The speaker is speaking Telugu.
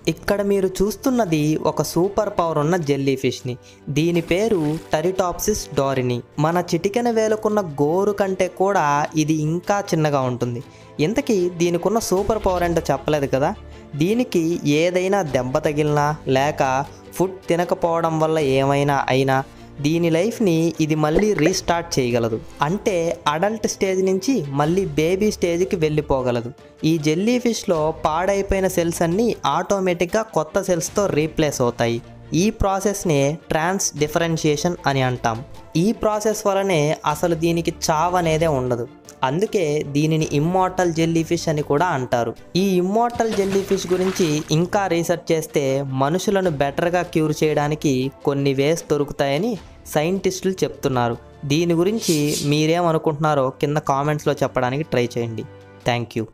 ఇక్కడ మీరు చూస్తున్నది ఒక సూపర్ పవర్ ఉన్న జెల్లీ ఫిష్ని దీని పేరు టరిటాప్సిస్ డోరిని మన చిటికెన వేలుకున్న గోరు కంటే కూడా ఇది ఇంకా చిన్నగా ఉంటుంది ఇంతకీ దీనికున్న సూపర్ పవర్ ఏంటో చెప్పలేదు కదా దీనికి ఏదైనా దెబ్బ తగిలినా లేక ఫుడ్ తినకపోవడం వల్ల ఏమైనా అయినా దీని లైఫ్ని ఇది మళ్ళీ రీస్టార్ట్ చేయగలదు అంటే అడల్ట్ స్టేజ్ నుంచి మళ్ళీ బేబీ స్టేజ్కి వెళ్ళిపోగలదు ఈ జెల్లీ ఫిష్లో పాడైపోయిన సెల్స్ అన్నీ ఆటోమేటిక్గా కొత్త సెల్స్తో రీప్లేస్ అవుతాయి ఈ ప్రాసెస్నే ట్రాన్స్ డిఫరెన్షియేషన్ అని అంటాం ఈ ప్రాసెస్ వలనే అసలు దీనికి చావ్ అనేదే ఉండదు అందుకే దీనిని ఇమ్మోర్టల్ జెల్లీ ఫిష్ అని కూడా అంటారు ఈ ఇమ్మోర్టల్ జెల్లీ ఫిష్ గురించి ఇంకా రీసెర్చ్ చేస్తే మనుషులను బెటర్గా క్యూర్ చేయడానికి కొన్ని వేస్ దొరుకుతాయని సైంటిస్టులు చెప్తున్నారు దీని గురించి మీరేమనుకుంటున్నారో కింద కామెంట్స్లో చెప్పడానికి ట్రై చేయండి థ్యాంక్ యూ